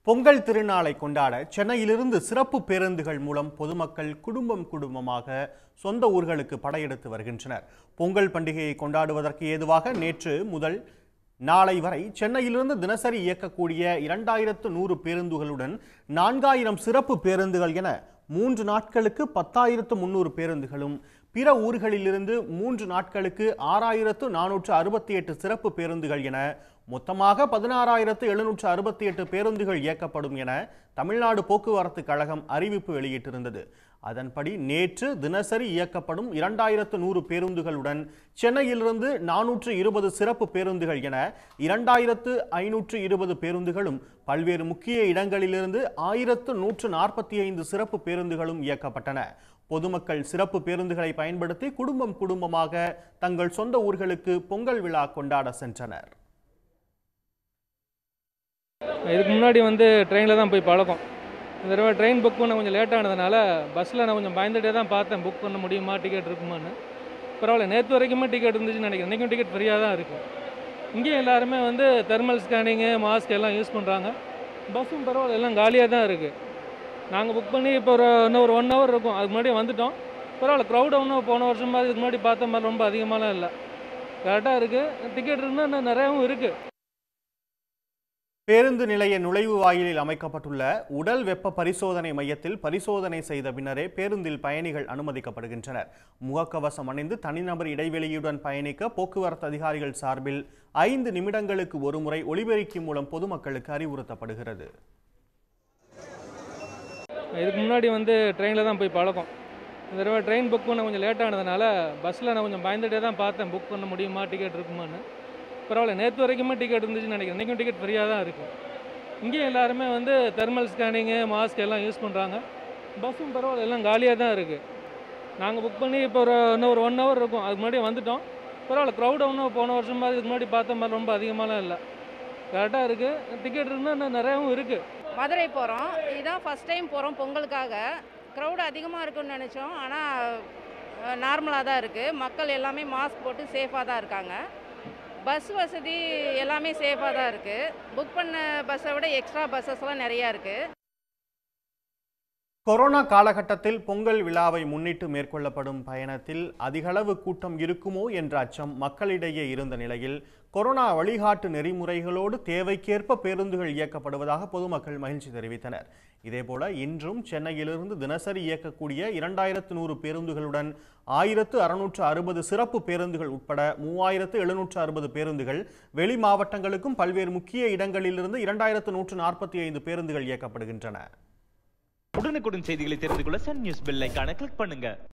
பொங்கல் திருநாளை கொண்டாட சென்னையிலிருந்து சிறப்பு பேருந்துகள் மூலம் பொதுமக்கள் குடும்பம் குடும்பமாக சொந்த ஊர்களுக்கு படையெடுத்து வருகின்றனர் பொங்கல் பண்டிகையை கொண்டாடுவதற்கு ஏதுவாக நேற்று முதல் நாளை வரை சென்னையிலிருந்து தினசரி இயக்கக்கூடிய இரண்டாயிரத்து நூறு பேருந்துகளுடன் நான்காயிரம் சிறப்பு பேருந்துகள் என மூன்று நாட்களுக்கு பத்தாயிரத்து முன்னூறு பேருந்துகளும் பிற ஊர்களிலிருந்து மூன்று நாட்களுக்கு ஆறாயிரத்து நானூற்று அறுபத்தி எட்டு சிறப்பு பேருந்துகள் என மொத்தமாக பதினாறாயிரத்து எழுநூற்று அறுபத்தி எட்டு பேருந்துகள் இயக்கப்படும் என தமிழ்நாடு போக்குவரத்து கழகம் அறிவிப்பு வெளியிட்டிருந்தது அதன்படி நேற்று தினசரி இயக்கப்படும் இரண்டாயிரத்து நூறு பேருந்துகளுடன் சென்னையிலிருந்து நானூற்று இருபது சிறப்பு பேருந்துகள் என இரண்டாயிரத்து ஐநூற்று இருபது பேருந்துகளும் பல்வேறு முக்கிய இடங்களிலிருந்து ஆயிரத்து நூற்று நாற்பத்தி ஐந்து சிறப்பு பேருந்துகளும் இயக்கப்பட்டன பொதுமக்கள் சிறப்பு பேருந்துகளை பயன்படுத்தி குடும்பம் குடும்பமாக தங்கள் சொந்த ஊர்களுக்கு பொங்கல் விழா கொண்டாட சென்றனர் இதுக்கு முன்னாடி வந்து ட்ரெயினில் தான் போய் பழக்கம் இந்த தடவை ட்ரெயின் புக் பண்ண கொஞ்சம் லேட் ஆனதுனால பஸ்ஸில் நான் கொஞ்சம் பயந்துட்டே தான் பார்த்தேன் புக் பண்ண முடியுமா டிக்கெட் இருக்குமான்னு பரவாயில்ல நேற்று வரைக்குமே டிக்கெட் இருந்துச்சுன்னு நினைக்கிறேன் இன்றைக்கும் டிக்கெட் ஃப்ரீயாக தான் இருக்குது இங்கேயும் எல்லாருமே வந்து தெர்மல் ஸ்கேனிங்கு மாஸ்க் எல்லாம் யூஸ் பண்ணுறாங்க பஸ்ஸும் பரவாயில்ல எல்லாம் காலியாக தான் இருக்குது நாங்கள் புக் பண்ணி இப்போ ஒரு இன்னும் ஒரு ஒன் ஹவர் இருக்கும் அதுக்கு முன்னாடி வந்துட்டோம் பரவாயில்ல க்ரௌட் ஒன்றும் போன வருஷம் மாதிரி இதுக்கு முன்னாடி பார்த்த மாதிரி ரொம்ப அதிகமாலாம் இல்லை கரெக்டாக இருக்குது டிக்கெட் இருந்தால் இன்னும் நிறையாவும் இருக்குது பேருந்து நிலைய நுழைவு வாயிலில் அமைக்கப்பட்டுள்ள உடல் வெப்ப பரிசோதனை மையத்தில் பரிசோதனை செய்த பின்னரே பேருந்தில் பயணிகள் அனுமதிக்கப்படுகின்றனர் முகக்கவசம் அணிந்து தனிநபர் இடைவெளியுடன் பயணிக்க போக்குவரத்து அதிகாரிகள் சார்பில் ஐந்து நிமிடங்களுக்கு ஒருமுறை ஒலிபெருக்கி மூலம் பொதுமக்களுக்கு அறிவுறுத்தப்படுகிறது இதுக்கு முன்னாடி வந்து ட்ரெயினில் தான் போய் பழக்கம் இந்த தடவை ட்ரெயின் புக் பண்ண கொஞ்சம் லேட் ஆனதுனால பஸ்ஸில் நான் கொஞ்சம் பயந்துட்டே தான் பார்த்தேன் புக் பண்ண முடியுமா டிக்கெட் இருக்குமான்னு பரவாயில்ல நேற்று வரைக்குமே டிக்கெட் இருந்துச்சுன்னு நினைக்கிறேன் இன்றைக்கும் டிக்கெட் ஃப்ரீயாக தான் இருக்குது இங்கேயும் எல்லாருமே வந்து தெர்மல் ஸ்கேனிங்கு மாஸ்க் எல்லாம் யூஸ் பண்ணுறாங்க பஸ்ஸும் பரவாயில்ல எல்லாம் காலியாக தான் இருக்குது நாங்கள் புக் பண்ணி இப்போ ஒரு இன்னும் ஒரு ஒன் ஹவர் இருக்கும் அதுக்கு முன்னாடி வந்துட்டோம் பரவாயில்ல க்ரௌட் ஒன்றும் போன வருஷம் மாதிரி இதுக்கு முன்னாடி பார்த்த மாதிரி ரொம்ப அதிகமாலாம் இல்லை கரெக்டாக இருக்குது டிக்கெட் இருந்தால் இன்னும் நிறையாவும் இருக்குது மதுரை போகிறோம் இதுதான் ஃபஸ்ட் டைம் போகிறோம் பொங்கலுக்காக க்ரௌடு அதிகமாக இருக்குன்னு நினச்சோம் ஆனால் நார்மலாக தான் இருக்குது மக்கள் எல்லாமே மாஸ்க் போட்டு சேஃபாக தான் இருக்காங்க பஸ் வசதி எல்லாமே சேஃபாக தான் இருக்குது புக் பண்ண பஸ்ஸை விட எக்ஸ்ட்ரா பஸ்ஸஸ்லாம் நிறையா இருக்குது கொரோனா காலகட்டத்தில் பொங்கல் விழாவை முன்னிட்டு மேற்கொள்ளப்படும் பயணத்தில் அதிகளவு கூட்டம் இருக்குமோ என்ற அச்சம் மக்களிடையே இருந்த நிலையில் கொரோனா வழிகாட்டு நெறிமுறைகளோடு தேவைக்கேற்ப பேருந்துகள் இயக்கப்படுவதாக பொதுமக்கள் மகிழ்ச்சி தெரிவித்தனர் இதேபோல இன்றும் சென்னையிலிருந்து தினசரி இயக்கக்கூடிய இரண்டாயிரத்து நூறு பேருந்துகளுடன் ஆயிரத்து அறுநூற்று அறுபது சிறப்பு பேருந்துகள் உட்பட மூவாயிரத்து எழுநூற்று அறுபது பேருந்துகள் வெளி மாவட்டங்களுக்கும் பல்வேறு முக்கிய இடங்களிலிருந்து இரண்டாயிரத்து நூற்று நாற்பத்தி ஐந்து பேருந்துகள் இயக்கப்படுகின்றன உடனுக்குடன் செய்திகளை தெரிந்து கொள்ள சன் நியூஸ் பெல் ஐகானை கிளிக் பண்ணுங்க